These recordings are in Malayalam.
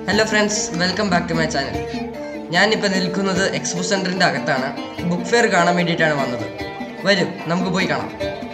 hello friends welcome back to my channel ഞാനിപ്പോൾ നിൽക്കുന്നത് എക്സ്പോ സെൻറ്ററിൻ്റെ അകത്താണ് ബുക്ക് ഫെയർ കാണാൻ വേണ്ടിയിട്ടാണ് വന്നത് വരും നമുക്ക് പോയി കാണാം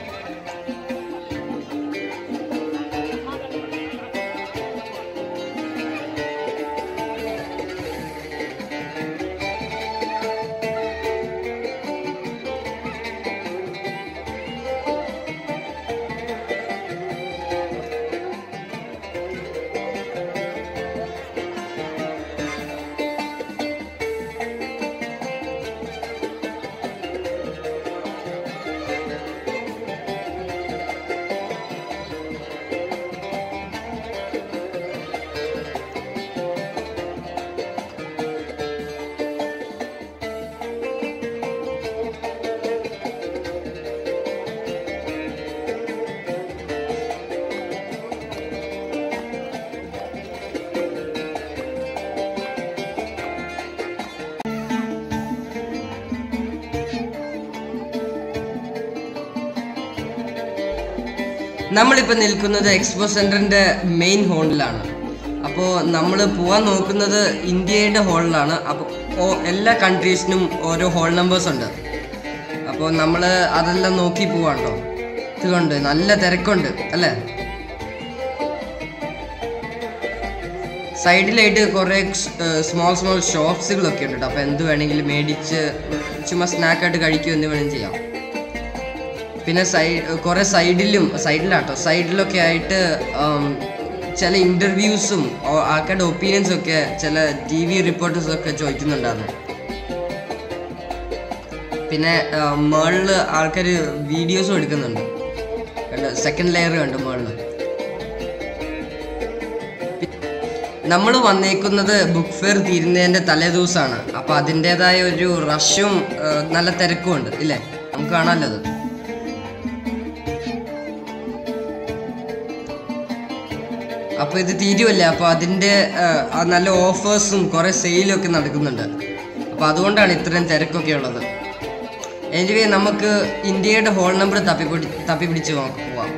നമ്മളിപ്പോൾ നിൽക്കുന്നത് എക്സ്പോ സെൻറ്ററിൻ്റെ മെയിൻ ഹോളിലാണ് അപ്പോൾ നമ്മൾ പോകാൻ നോക്കുന്നത് ഇന്ത്യയുടെ ഹോളിലാണ് അപ്പോൾ എല്ലാ കൺട്രീസിനും ഓരോ ഹോൾ നമ്പേഴ്സ് ഉണ്ട് അപ്പോൾ നമ്മൾ അതെല്ലാം നോക്കി പോവാണ്ടോ ഇതുകൊണ്ട് നല്ല തിരക്കുണ്ട് അല്ലേ സൈഡിലായിട്ട് കുറേ സ്മോൾ സ്മോൾ ഷോപ്സുകളൊക്കെ ഉണ്ട് കേട്ടോ അപ്പോൾ എന്ത് വേണമെങ്കിലും മേടിച്ച് ചുമ്മാ സ്നാക്കായിട്ട് കഴിക്കുകയോ എന്ത് വേണമെങ്കിലും ചെയ്യാം പിന്നെ സൈഡ് കുറേ സൈഡിലും സൈഡിലാട്ടോ സൈഡിലൊക്കെ ആയിട്ട് ആം, ചില ഇൻ്റർവ്യൂസും ആൾക്കാരുടെ ഒപ്പീനിയൻസും ഒക്കെ ചില ടി വി റിപ്പോർട്ടേഴ്സും ഒക്കെ ചോദിക്കുന്നുണ്ടായിരുന്നു പിന്നെ മേളിൽ ആൾക്കാർ വീഡിയോസും എടുക്കുന്നുണ്ട് സെക്കൻഡ് ലെയർ കണ്ട് മേളിൽ നമ്മൾ വന്നേക്കുന്നത് ബുക്ക് ഫെയർ തീരുന്നതിൻ്റെ തലേദിവസമാണ് അപ്പോൾ അതിൻ്റെതായ ഒരു റഷും ആ, നല്ല തിരക്കും ഉണ്ട് ഇല്ലേ നമുക്ക് കാണാമല്ലോ അത് അപ്പോൾ ഇത് തീരുമല്ലേ അപ്പോൾ അതിൻ്റെ ആ, ആ നല്ല ഓഫേഴ്സും കുറേ സെയിലും ഒക്കെ നടക്കുന്നുണ്ട് അപ്പോൾ അതുകൊണ്ടാണ് ഇത്രയും തിരക്കൊക്കെ ഉള്ളത് എനിവേ നമുക്ക് ഇന്ത്യയുടെ ഹോൾ നമ്പർ തപ്പിപ്പിടി തപ്പിപ്പിടിച്ച് നോ- പോവാം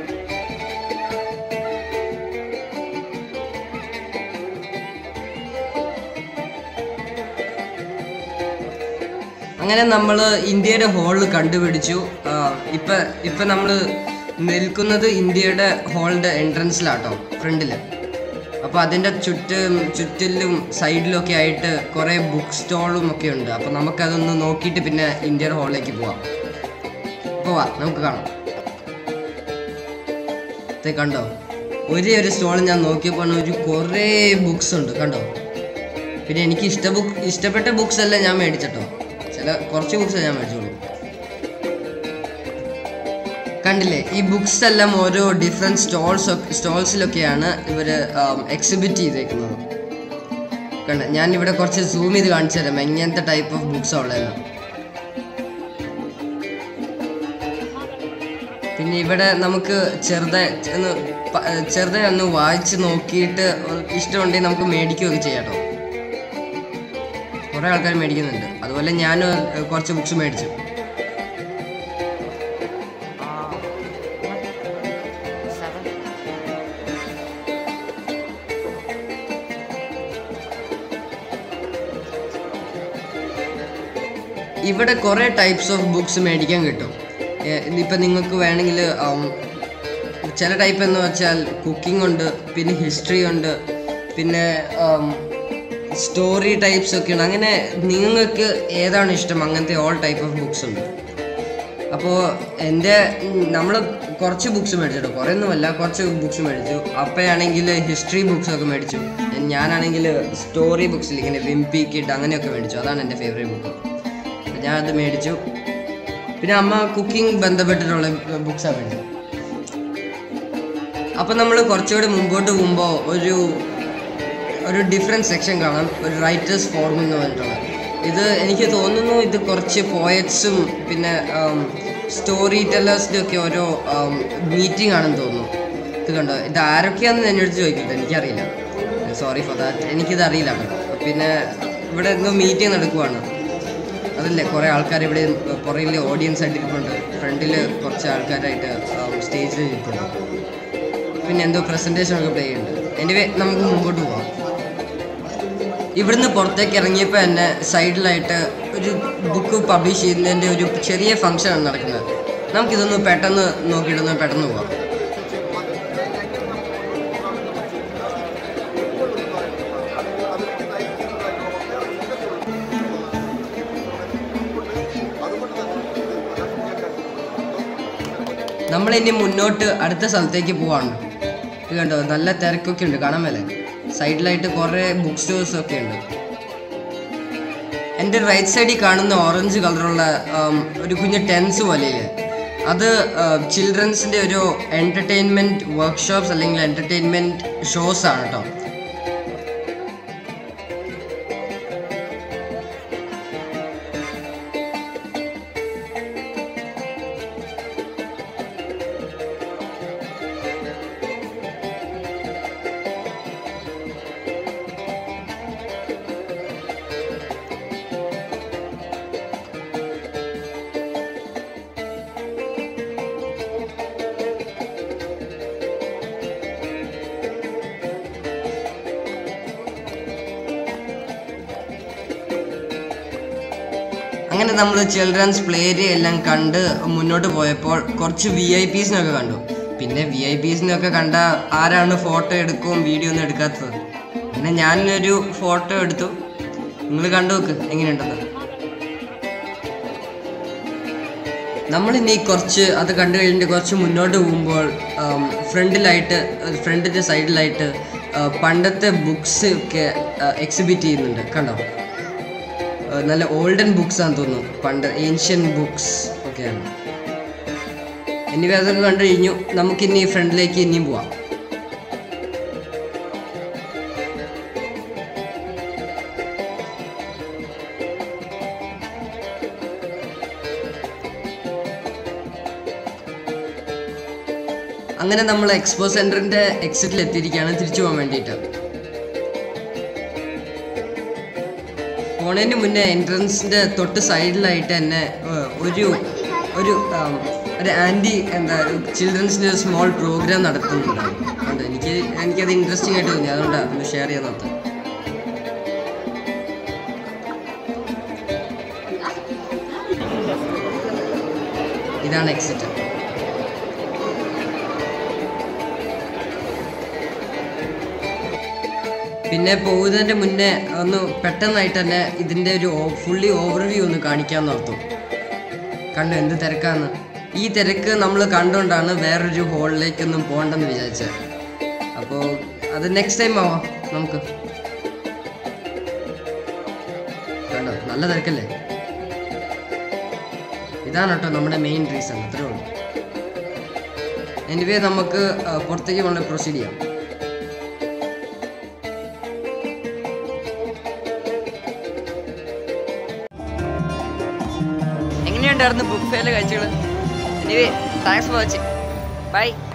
അങ്ങനെ നമ്മൾ ഇന്ത്യയുടെ ഹോളിൽ കണ്ടുപിടിച്ചു ആ, ഇപ്പം ഇപ്പം നമ്മൾ നിൽക്കുന്നത് ഇന്ത്യയുടെ ഹോളിൻ്റെ എൻട്രൻസിലാട്ടോ ഫ്രണ്ടിൽ അപ്പോൾ അതിൻ്റെ ചുറ്റും ചുറ്റിലും സൈഡിലും ഒക്കെ ആയിട്ട് കുറേ ബുക്ക് സ്റ്റോളും ഒക്കെ ഉണ്ട് അപ്പോൾ നമുക്കതൊന്ന് നോക്കിയിട്ട് പിന്നെ ഇന്ത്യയുടെ ഹോളിലേക്ക് പോവാം പോവാം നമുക്ക് കാണാം ദേ കണ്ടോ ഒരേ ഒരു സ്റ്റോൾ ഞാൻ നോക്കിയപ്പോൾ ഒരു കുറേ ബുക്സ് ഉണ്ട് കണ്ടോ പിന്നെ എനിക്ക് ഇഷ്ട ബുക്ക് ഇഷ്ടപ്പെട്ട ബുക്സ് എല്ലാം ഞാൻ മേടിച്ചിട്ടോ ചില കുറച്ച് ബുക്സ് ഞാൻ മേടിച്ചോളൂ കണ്ടില്ലേ ഈ ബുക്സ് എല്ലാം ഓരോ ഡിഫറെൻറ്റ് സ്റ്റോൾസ് സ്റ്റോൾസിലൊക്കെയാണ് ഇവർ എക്സിബിറ്റ് ചെയ്തേക്കുന്നത് കണ്ട ഞാൻ ഇവിടെ കുറച്ച് സൂം ചെയ്ത് കാണിച്ചു തരാം എങ്ങനത്തെ ടൈപ്പ് ഓഫ് ബുക്സ് ഉള്ളതെന്ന് പിന്നെ ഇവിടെ നമുക്ക് ചെറുതായി ഒന്ന് പ- ചെറുതായി ഒന്ന് വായിച്ച് നോക്കിയിട്ട് ഇഷ്ടമുണ്ടെങ്കിൽ നമുക്ക് മേടിക്കുകയൊക്കെ ചെയ്യാം കേട്ടോ കുറേ ആൾക്കാർ മേടിക്കുന്നുണ്ട് അതുപോലെ ഞാൻ കുറച്ച് ബുക്സ് മേടിച്ചു ഇവിടെ കുറേ ടൈപ്സ് ഓഫ് ബുക്സ് മേടിക്കാൻ കിട്ടും ഇപ്പം നിങ്ങൾക്ക് വേണമെങ്കിൽ ചില ടൈപ്പ് എന്ന് വെച്ചാൽ കുക്കിംഗ് ഉണ്ട് പിന്നെ ഹിസ്റ്ററി ഉണ്ട് പിന്നെ സ്റ്റോറി ടൈപ്സ് ഒക്കെ ഉണ്ട് അങ്ങനെ നിങ്ങൾക്ക് ഏതാണ് ഇഷ്ടം അങ്ങനത്തെ ഓൾ ടൈപ്പ് ഓഫ് ബുക്സ് ഉണ്ട് അപ്പോൾ എൻ്റെ നമ്മൾ കുറച്ച് ബുക്സ് മേടിച്ചിട്ടോ കുറേ ഒന്നുമല്ല കുറച്ച് ബുക്സ് മേടിച്ചു അപ്പയാണെങ്കിൽ ഹിസ്റ്ററി ബുക്സ് ഒക്കെ മേടിച്ചു ഞാനാണെങ്കിൽ സ്റ്റോറി ബുക്സിൽ ഇങ്ങനെ വിംപി കിഡ് അങ്ങനെയൊക്കെ മേടിച്ചു അതാണ് എൻ്റെ ഫേവറേറ്റ് ബുക്ക് ഞാൻ അത് മേടിച്ചു പിന്നെ അമ്മ കുക്കിംഗ് ബന്ധപ്പെട്ടിട്ടുള്ള ബുക്സാണ് മേടിച്ചത് അപ്പം നമ്മൾ കുറച്ചുകൂടി മുമ്പോട്ട് പോകുമ്പോൾ ഒരു ഒരു ഡിഫറെൻറ്റ് സെക്ഷൻ കാണാം ഒരു റൈറ്റേഴ്സ് ഫോറം എന്ന് പറഞ്ഞിട്ടുള്ള ഇത് എനിക്ക് തോന്നുന്നു ഇത് കുറച്ച് പോയറ്റ്സും പിന്നെ സ്റ്റോറി ടെല്ലേഴ്സിൻ്റെ ഒക്കെ ഓരോ മീറ്റിംഗ് ആണെന്ന് തോന്നുന്നു ഇത് കണ്ടോ ഇത് ആരൊക്കെയാണെന്ന് എന്നോട് ചോദിക്കട്ടെ എനിക്കറിയില്ല സോറി ഫോർ ദാറ്റ് എനിക്കിത് അറിയില്ല കേട്ടോ പിന്നെ ഇവിടെ എന്തോ മീറ്റിംഗ് നടക്കുവാണ് അതല്ലേ കുറേ ആൾക്കാർ ഇവിടെ പുറകിൽ ഓഡിയൻസ് ആയിട്ട് ഇരിപ്പുണ്ട് ഫ്രണ്ടിൽ കുറച്ച് ആൾക്കാരായിട്ട് സ്റ്റേജിൽ ഇരിപ്പുണ്ട് പിന്നെ എന്തോ പ്രസൻറ്റേഷൻ ഒക്കെ പ്ലേ ചെയ്യുന്നുണ്ട് എനിവേ നമുക്ക് മുമ്പോട്ട് പോവാം ഇവിടുന്ന് പുറത്തേക്ക് ഇറങ്ങിയപ്പോൾ തന്നെ സൈഡിലായിട്ട് ഒരു ബുക്ക് പബ്ലിഷ് ചെയ്യുന്നതിൻ്റെ ഒരു ചെറിയ ഫംഗ്ഷനാണ് നടക്കുന്നത് നമുക്കിതൊന്ന് പെട്ടെന്ന് നോക്കിയിട്ടൊന്ന് പെട്ടെന്ന് പോവാം നമ്മളിനി മുന്നോട്ട് അടുത്ത സ്ഥലത്തേക്ക് പോവാണ് ഇത് കണ്ടോ നല്ല തിരക്കൊക്കെ ഉണ്ട് കാണാൻ മേലെ സൈഡിലായിട്ട് കുറേ ബുക്ക് സ്റ്റോഴ്സ് ഒക്കെ ഉണ്ട് എൻ്റെ റൈറ്റ് സൈഡിൽ കാണുന്ന ഓറഞ്ച് കളറുള്ള ആം, ഒരു കുഞ്ഞ് ടെൻസ് പോലെയില്ലേ അത് ചിൽഡ്രൻസിൻ്റെ ഒരു എൻ്റർടൈൻമെൻറ്റ് വർക്ക്ഷോപ്സ് അല്ലെങ്കിൽ എൻ്റർടൈൻമെൻറ്റ് ഷോസ് ആണ് കേട്ടോ അങ്ങനെ നമ്മൾ ചിൽഡ്രൻസ് പ്ലേ ഏരിയ എല്ലാം കണ്ട് മുന്നോട്ട് പോയപ്പോൾ കുറച്ച് വി ഐ പീസിനൊക്കെ കണ്ടു പിന്നെ വി ഐ പീസിനൊക്കെ കണ്ട ആരാണ് ഫോട്ടോ എടുക്കും വീഡിയോ ഒന്നും എടുക്കാത്തത് പിന്നെ ഞാനൊരു ഫോട്ടോ എടുത്തു നിങ്ങൾ കണ്ടു നോക്ക് എങ്ങനെയുണ്ടെന്ന് നമ്മളിനി കുറച്ച് അത് കണ്ടു കഴിഞ്ഞിട്ട് കുറച്ച് മുന്നോട്ട് പോകുമ്പോൾ ഫ്രണ്ടിലായിട്ട് ഫ്രണ്ടിൻ്റെ സൈഡിലായിട്ട് പണ്ടത്തെ ബുക്സ് ഒക്കെ എക്സിബിറ്റ് ചെയ്യുന്നുണ്ട് കണ്ടോ ആ, നല്ല ഓൾഡൻ ബുക്സ് ആണെന്ന് തോന്നുന്നു പണ്ട് ഏൻഷ്യൻ ബുക്സ് ഒക്കെയാണ് എനിവേ അതൊക്കെ കണ്ടു കഴിഞ്ഞു നമുക്കിനി ഫ്രണ്ടിലേക്ക് ഇനിയും പോവാം അങ്ങനെ നമ്മൾ എക്സ്പോ സെന്ററിന്റെ എക്സിറ്റിൽ എത്തിയിരിക്കുകയാണ് തിരിച്ചു പോകാൻ വേണ്ടിയിട്ട് പോണതിന് മുന്നേ എൻട്രൻസിന്റെ തൊട്ട് സൈഡിലായിട്ട് തന്നെ ഏഹ്, ഒരു ഒരു ആം, ഒരു ആൻറ്റി എന്താ ചിൽഡ്രൻസിൻ്റെ ഒരു സ്മോൾ പ്രോഗ്രാം നടത്തുന്നുണ്ട് അതുകൊണ്ട് എനിക്ക് എനിക്കത് ഇൻട്രസ്റ്റിംഗ് ആയിട്ട് തോന്നി അതുകൊണ്ടാണ് ഒന്ന് ഷെയർ ചെയ്യാൻ നോക്കാം ഇതാണ് എക്സിറ്റ് പിന്നെ പോകുന്നതിന്റെ മുന്നേ ഒന്ന് പെട്ടെന്നായിട്ട് തന്നെ ഇതിന്റെ ഒരു ഫുള്ളി ഓവർവ്യൂ ഒന്ന് കാണിക്കാൻ ഓർത്തു കണ്ടു എന്ത് തിരക്കാന്ന് ഈ തിരക്ക് നമ്മൾ കണ്ടുകൊണ്ടാണ് വേറൊരു ഹോളിലേക്കൊന്നും പോകണ്ടെന്ന് വിചാരിച്ചത് അപ്പോൾ അത് നെക്സ്റ്റ് ടൈം ആവാം നമുക്ക് കണ്ടോ നല്ല തിരക്കല്ലേ ഇതാണ് കേട്ടോ നമ്മുടെ മെയിൻ റീസൺ അത്രേ ഉള്ളൂ എനിവേ നമുക്ക് ആ, പുറത്തേക്ക് വളരെ പ്രൊസീഡ് ചെയ്യാം എങ്ങനെയുണ്ടായിരുന്നു ബുക്ക് ഫെയിലെ കാഴ്ചകൾ anyway thanks for watching by